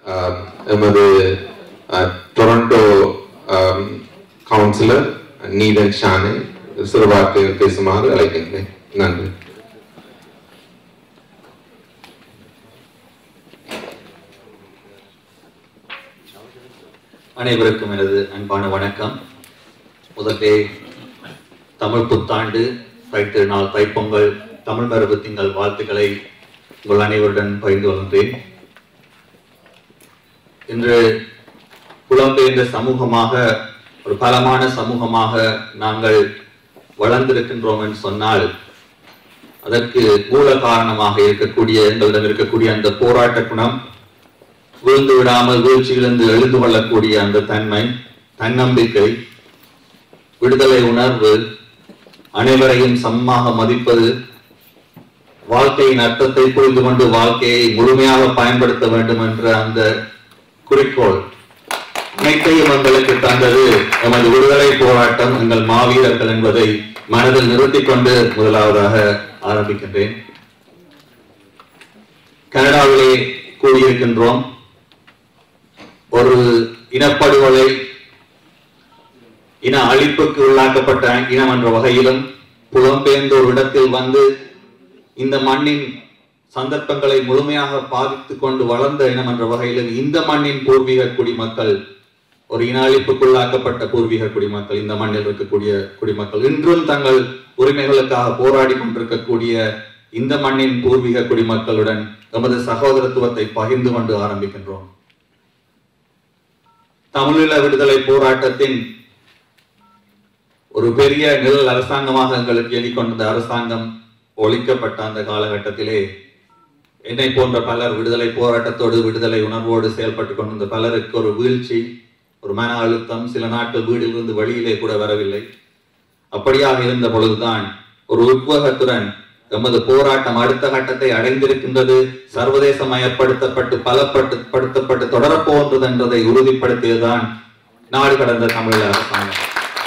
ஆஹ், எமது ஆஹ், டொரண்டோ ஆம், கவுன்சிலர் நீதன் ஷானை சிறு வார்த்தைகள் பேசுமாறு அழைக்கின்றேன் நன்றி அனைவருக்கும் எனது அன்பான வணக்கம் முதலே தமிழ் புத்தாண்டு தைத்திருநாள் தைப்பொங்கல் தமிழ் மரபு திங்கள் வாழ்த்துக்களை உங்கள் அனைவருடன் பகிர்ந்து கொள்கின்றேன் இன்று புலம்பெயர்ந்த சமூகமாக ஒரு பலமான சமூகமாக நாங்கள் வளர்ந்திருக்கின்றோம் என்று சொன்னால் அதற்கு மூல காரணமாக இருக்கக்கூடிய எங்களிடம் இருக்கக்கூடிய அந்த போராட்ட குணம் வீழ்ந்து விடாமல் வீழ்ச்சியிலிருந்து எழுந்து கொள்ளக்கூடிய அந்த தன்மை தன்னம்பிக்கை விடுதலை உணர்வு அனைவரையும் சமமாக மதிப்பது வாழ்க்கையின் அர்த்தத்தை புரிந்து கொண்டு வாழ்க்கையை முழுமையாக பயன்படுத்த வேண்டும் என்ற அந்த குறிக்கோள் அனைத்தையும் எங்களுக்கு தந்தது எமது விடுதலை போராட்டம் எங்கள் மாவீரர்கள் என்பதை மனதில் நிறுத்திக் கொண்டு முதலாவதாக ஆரம்பிக்கின்றேன் கனடாவிலே கூடியிருக்கின்றோம் ஒரு இனப்படுகொலை இன அழிப்புக்கு உள்ளாக்கப்பட்ட இனம் என்ற வகையிலும் புலம்பெயர்ந்த ஒரு இடத்தில் வந்து இந்த மண்ணின் சந்தர்ப்பங்களை முழுமையாக பாதித்துக் கொண்டு வளர்ந்த இனம் என்ற வகையிலும் இந்த மண்ணின் பூர்வீக குடிமக்கள் ஒரு இன அழிப்புக்குள்ளாக்கப்பட்ட பூர்வீக குடிமக்கள் இந்த மண்ணில் இருக்கக்கூடிய குடிமக்கள் இன்றும் தங்கள் உரிமைகளுக்காக போராடி கொண்டிருக்கக்கூடிய இந்த மண்ணின் பூர்வீக குடிமக்களுடன் எமது சகோதரத்துவத்தை பகிர்ந்து கொண்டு ஆரம்பிக்கின்றோம் தமிழீழ விடுதலை போராட்டத்தின் ஒரு பெரிய நிழல் அரசாங்கமாக எங்களுக்கு எண்ணிக்கொண்ட அரசாங்கம் ஒழிக்கப்பட்ட அந்த காலகட்டத்திலே என்னை போன்ற பலர் விடுதலை போராட்டத்தோடு விடுதலை உணர்வோடு செயல்பட்டு கொண்டிருந்த பலருக்கு ஒரு வீழ்ச்சி ஒரு மன அழுத்தம் சில நாட்கள் வீடிலிருந்து வெளியிலே கூட வரவில்லை அப்படியாக இருந்த பொழுதுதான் ஒரு உத்வேகத்துடன் எமது போராட்டம் அடுத்த கட்டத்தை அடைந்திருக்கின்றது சர்வதேசமயப்படுத்தப்பட்டு பலப்பட்டு படுத்தப்பட்டு தொடரப்போன்றது என்றதை உறுதிப்படுத்தியதுதான் நாடு கடந்த தமிழ் அரசாங்கம்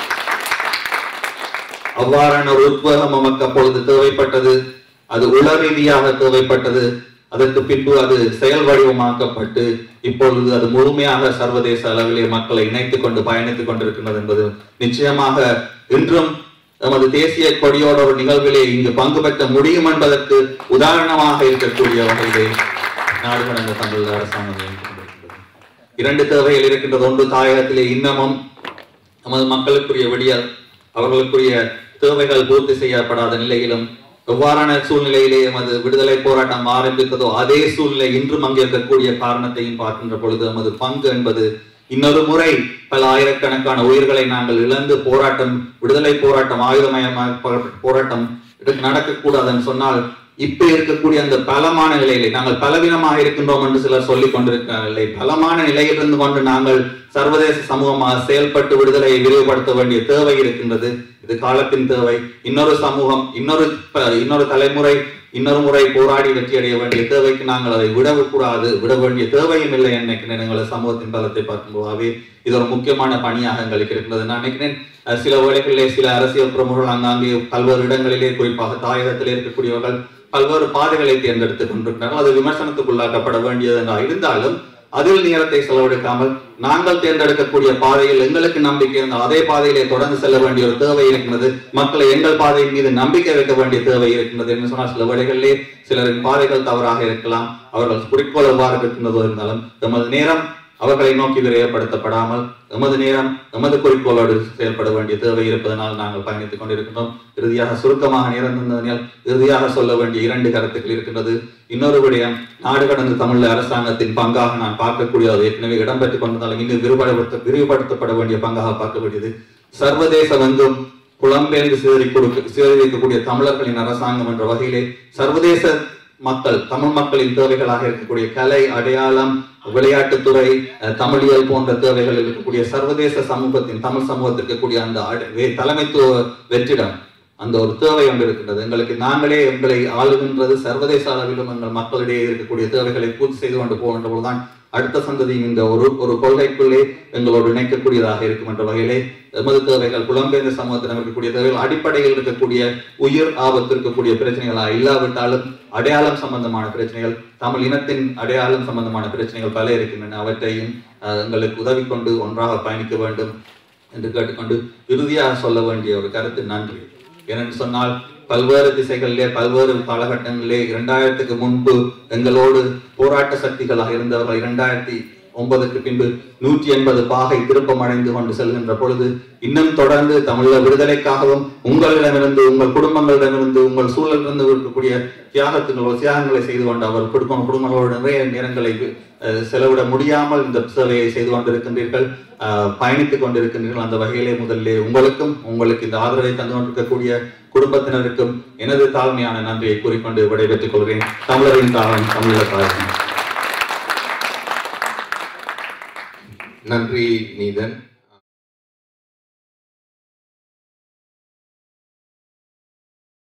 அவ்வாறான ஒரு உத்வேகம் நமக்கு அப்பொழுது தேவைப்பட்டது அது உள ரீதியாக தேவைப்பட்டது அதற்கு பின்பு அது செயல் வடிவமாக்கப்பட்டு இப்பொழுது அது முழுமையாக சர்வதேச அளவிலே மக்களை இணைத்துக் கொண்டு பயணித்துக் கொண்டிருக்கின்றது என்பது நிச்சயமாக இன்றும் நமது தேசிய கொடியோட ஒரு நிகழ்விலே இங்கு பங்கு பெற்ற முடியும் என்பதற்கு உதாரணமாக இருக்கக்கூடிய வகையிலே நாடு கடந்த தமிழ் அரசாங்கம் இயங்கிக் கொண்டிருக்கின்றது. இரண்டு தேவைகள் இருக்கின்றது ஒன்று தாயகத்திலே இன்னமும் நமது மக்களுக்குரிய விடியல் அவர்களுக்குரிய தேவைகள் பூர்த்தி செய்யப்படாத நிலையிலும் எவ்வாறான சூழ்நிலையிலே எமது விடுதலை போராட்டம் ஆரம்பித்ததோ அதே சூழ்நிலை இன்றும் அங்கே இருக்கக்கூடிய காரணத்தையும் பார்க்கின்ற பொழுது எமது பங்கு என்பது இன்னொரு முறை பல ஆயிரக்கணக்கான உயிர்களை நாங்கள் இழந்து போராட்டம் விடுதலை போராட்டம் ஆயுதமயமாக போராட்டம் இதுக்கு நடக்கக்கூடாதுன்னு சொன்னால் இப்ப இருக்கக்கூடிய அந்த பலமான நிலையிலே நாங்கள் பலவீனமாக இருக்கின்றோம் என்று சிலர் சொல்லிக் கொண்டிருக்கிறார்கள் பலமான நிலையில் இருந்து கொண்டு நாங்கள் சர்வதேச சமூகமாக செயல்பட்டு விடுதலையை விரிவுபடுத்த வேண்டிய தேவை இருக்கின்றது இது காலத்தின் தேவை இன்னொரு சமூகம் இன்னொரு ப- இன்னொரு தலைமுறை இன்னொரு முறை போராடி வெற்றி அடைய வேண்டிய தேவைக்கு நாங்கள் அதை விடக்கூடாது விட வேண்டிய தேவையும் இல்லை நினைக்கிறேன் எங்களை சமூகத்தின் பலத்தை பார்க்கும்போதாவே இது ஒரு முக்கியமான பணியாக எங்களுக்கு இருக்கிறது நான் நினைக்கிறேன் அஹ், சில வேளைகளிலே சில அரசியல் பிரமுகர்கள் அங்காங்கே பல்வேறு இடங்களிலே குறிப்பாக தாயகத்திலே இருக்கக்கூடியவர்கள் பல்வேறு பாதைகளை தேர்ந்தெடுத்துக் கொண்டிருக்கிறார்கள் அது விமர்சனத்துக்குள்ளாக்கப்பட வேண்டியதாக இருந்தாலும் அதில் நேரத்தை செலவழிக்காமல் நாங்கள் தேர்ந்தெடுக்கக்கூடிய பாதையில் எங்களுக்கு நம்பிக்கை இருந்தால் அதே பாதையிலே தொடர்ந்து செல்ல வேண்டிய ஒரு தேவை இருக்கிறது மக்களை எங்கள் பாதையின் மீது நம்பிக்கை வைக்க வேண்டிய தேவை இருக்கின்றது என்று சொன்னால் சில வேளைகளிலே சிலரின் பாதைகள் தவறாக இருக்கலாம் அவர்கள் குறிக்கோள் எவ்வாறு இருக்கின்றதோ இருந்தாலும் எமது நேரம் அவர்களை நோக்கி விரையப்படுத்தப்படாமல் எமது நேரம் எமது குறிக்கோளோடு செயல்பட வேண்டிய தேவை இருப்பதனால் நாங்கள் பயணித்துக் கொண்டிருக்கின்றோம் இறுதியாக சுருக்கமாக நேரம் தந்ததனால் இறுதியாக சொல்ல வேண்டிய இரண்டு கருத்துக்கள் இருக்கின்றது இன்னொரு விடயம் நாடு கடந்த தமிழ் அரசாங்கத்தின் பங்காக நான் பார்க்கக்கூடிய அது ஏற்கனவே இடம்பெற்றுக் கொண்டிருந்தாலும் இன்னும் விரிவுபடுத்த விரிவுபடுத்தப்பட வேண்டிய பங்காக பார்க்க வேண்டியது சர்வதேச வந்தும் புலம்பெயர்ந்து சிதறி கொடுக்க சிதறிக்கக்கூடிய தமிழர்களின் அரசாங்கம் என்ற வகையிலே சர்வதேச மக்கள் தமிழ் மக்களின் தேவைகளாக இருக்கக்கூடிய கலை அடையாளம் விளையாட்டுத்துறை அஹ், தமிழியல் போன்ற தேவைகள் இருக்கக்கூடிய சர்வதேச சமூகத்தின் தமிழ் சமூகத்திற்கு இருக்கக்கூடிய அந்த அட- வே- தலைமைத்துவ வெற்றிடம் அந்த ஒரு தேவை ஒன்று இருக்கின்றது எங்களுக்கு நாங்களே எங்களை ஆளுகின்றது சர்வதேச அளவிலும் எங்கள் மக்களிடையே இருக்கக்கூடிய தேவைகளை பூர்த்தி செய்து கொண்டு போகின்ற பொழுதுதான் அடுத்த சந்ததியும் இந்த ஒரு ஒரு கொள்கைக்குள்ளே எங்களோடு இணைக்கக்கூடியதாக இருக்கும் என்ற வகையிலே எமது தேவைகள் புலம்பெயர்ந்த சமூகத்தில் இருக்கக்கூடிய தேவைகள் அடிப்படையில் இருக்கக்கூடிய உயிர் ஆபத்து இருக்கக்கூடிய பிரச்சனைகளா இல்லாவிட்டாலும் அடையாளம் சம்பந்தமான பிரச்சனைகள் தமிழ் இனத்தின் அடையாளம் சம்பந்தமான பிரச்சனைகள் பல இருக்கின்றன அவற்றையும் அஹ், எங்களுக்கு உதவி கொண்டு ஒன்றாக பயணிக்க வேண்டும் என்று கேட்டுக்கொண்டு இறுதியாக சொல்ல வேண்டிய ஒரு கருத்து நன்றி ஏனென்று சொன்னால் பல்வேறு திசைகளிலே பல்வேறு காலகட்டங்களிலே இரண்டாயிரத்துக்கு முன்பு எங்களோடு போராட்ட சக்திகளாக இருந்தவர்கள் இரண்டாயிரத்தி ஒன்பதுக்கு பின்பு நூற்றி எண்பது பாகை திருப்பம் அடைந்து கொண்டு செல்கின்ற பொழுது இன்னும் தொடர்ந்து தமிழக விடுதலைக்காகவும் உங்களிடமிருந்து உங்கள் குடும்பங்களிடமிருந்து உங்கள் சூழலிருந்து இருக்கக்கூடிய தியாகத்துங்களோ தியாகங்களை செய்து கொண்டு அவர் குடும்பம் குடும்பங்களோடு நிறைய நேரங்களை அஹ், செலவிட முடியாமல் இந்த சேவையை செய்து கொண்டிருக்கின்றீர்கள் அஹ், பயணித்துக் கொண்டிருக்கின்றீர்கள் அந்த வகையிலே முதலிலே உங்களுக்கும் உங்களுக்கு இந்த ஆதரவை தந்து கொண்டிருக்கக்கூடிய குடும்பத்தினருக்கும் எனது தாழ்மையான நன்றியை கூறிக்கொண்டு விடைபெற்றுக் கொள்கிறேன் தமிழரின் தாளம் தமிழர் தாழ்மை நன்றி நீதன்